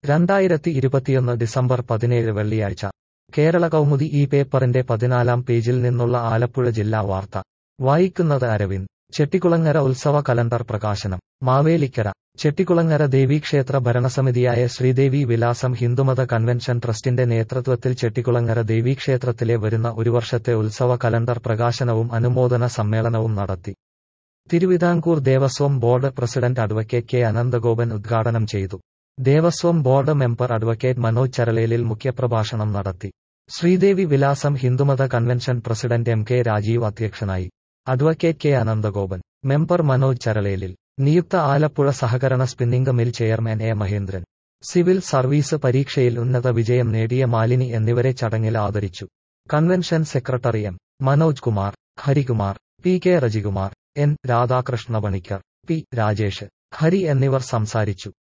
രണ്ടായിരത്തി ഇരുപത്തിയൊന്ന് ഡിസംബർ പതിനേഴ് വെള്ളിയാഴ്ച കേരള കൗമുദി ഈ പേപ്പറിന്റെ പതിനാലാം പേജിൽ നിന്നുള്ള ആലപ്പുഴ ജില്ലാ വാർത്ത വായിക്കുന്നത് അരവിന്ദ് ചെട്ടിക്കുളങ്ങര ഉത്സവ കലണ്ടർ പ്രകാശനം മാവേലിക്കര ചെട്ടിക്കുളങ്ങര ദേവീക്ഷേത്ര ഭരണസമിതിയായ ശ്രീദേവി വിലാസം ഹിന്ദുമത കൺവെൻഷൻ ട്രസ്റ്റിന്റെ നേതൃത്വത്തിൽ ചെട്ടിക്കുളങ്ങര ദേവീക്ഷേത്രത്തിലെ വരുന്ന ഒരു വർഷത്തെ ഉത്സവ കലണ്ടർ പ്രകാശനവും അനുമോദന സമ്മേളനവും നടത്തി Thiruvithamkoor Devaswom board president advocate K Ananthagopan ഉദ്ഘാടനം ചെയ്തു Devaswom board member advocate Manoj ചരളേലിൽ മുഖ്യപ്രഭാഷണം നടത്തി Sreedevi Vilasam Hindumatha convention president M K Rajeev അധ്യക്ഷനായി advocate K Ananthagopan member Manoj ചരളേലിൽ നിയുക്ത ആലപ്പുഴ സഹകരണ spinning mill chairman A Mahendran civil service പരീക്ഷയിൽ ഉന്നത വിജയം നേടിയ മാലിനി എന്നിവരെ ചടങ്ങിൽ ആദരിച്ചു convention secretary M Manoj Kumar Harikumar P K Rejikumar N Radhakrishna Panicker P Rajesh Hari എന്നിവർ സംസാരിച്ചു